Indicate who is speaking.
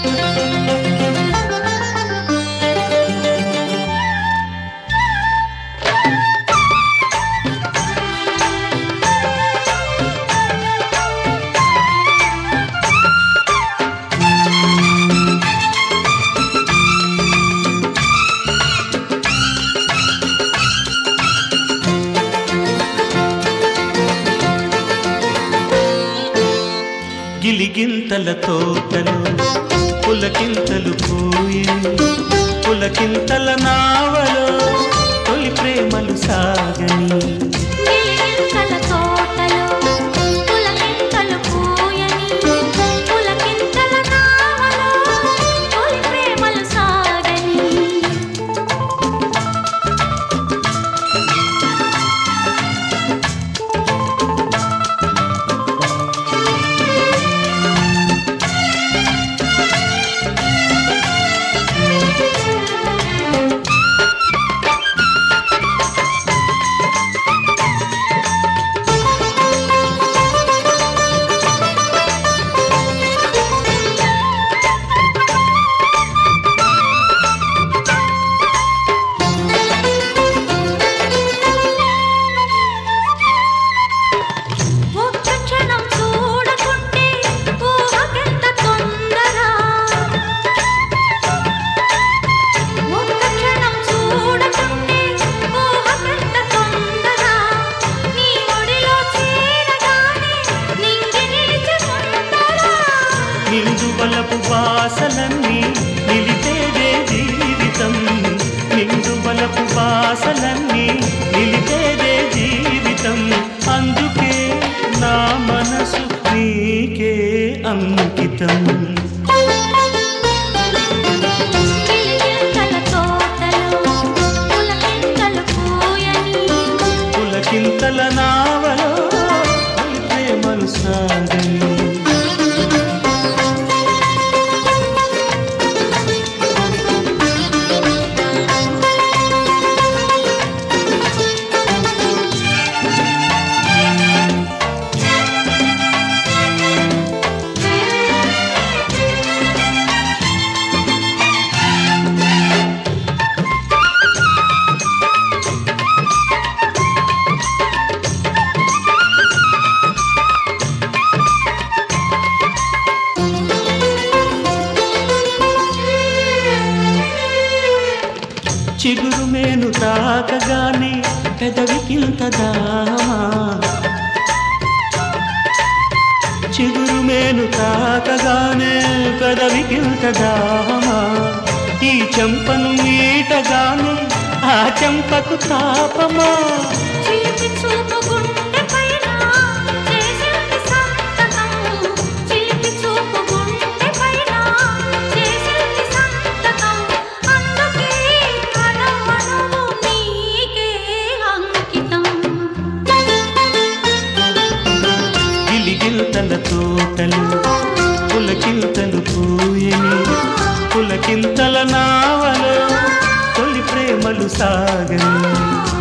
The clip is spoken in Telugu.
Speaker 1: గిలిగింతల తోటలు పులకింతలు పూయి పులకింతల నావలో తొలి ప్రేమలు సాగని
Speaker 2: గిలిగింతల తోటలో పులకింతలు పూయని పులకింతల నావలో తొలి ప్రేమలు సాగని ఒక్క క్షణం చూడకుంటే ఊహకెంత తొందర ఒక్క క్షణం చూడకుంటే ఊహకెంత తొందర నీ ఒడిలో చేరగానే నింగి నిలిచి ముందర
Speaker 1: నిండు బలపు వాసలన్నీ నిలిపేదే జీవితం నిండు బలపు వాసలన్నీ నిలిపేదే జీవితం అందుకే నా మనసు నీకే అంకితం
Speaker 2: గిలిగింతల తోటలో పులకింతలు పూయని
Speaker 1: పులకింతల నావలో తొలి ప్రేమలు సాగని చిగురు మేను తాకగానే పెదవికింత దామా చిగురు మేను తాకగానే పెదవికింత దామా ఈ చెంపను మీటగానే ఆ చెంపకు తాపమా
Speaker 2: చిలిపి చూపు గుండె పైన చేసింది సంతకం చిలిపి చూపు గుండె పైన చేసింది సంతకం అందుకే అనవనవు నీకే అంకితం
Speaker 1: గిలిగిల్తల తోటలు పులకింతలు పూయని పులకింతల నావలో తొలి ప్రేమలు సాగని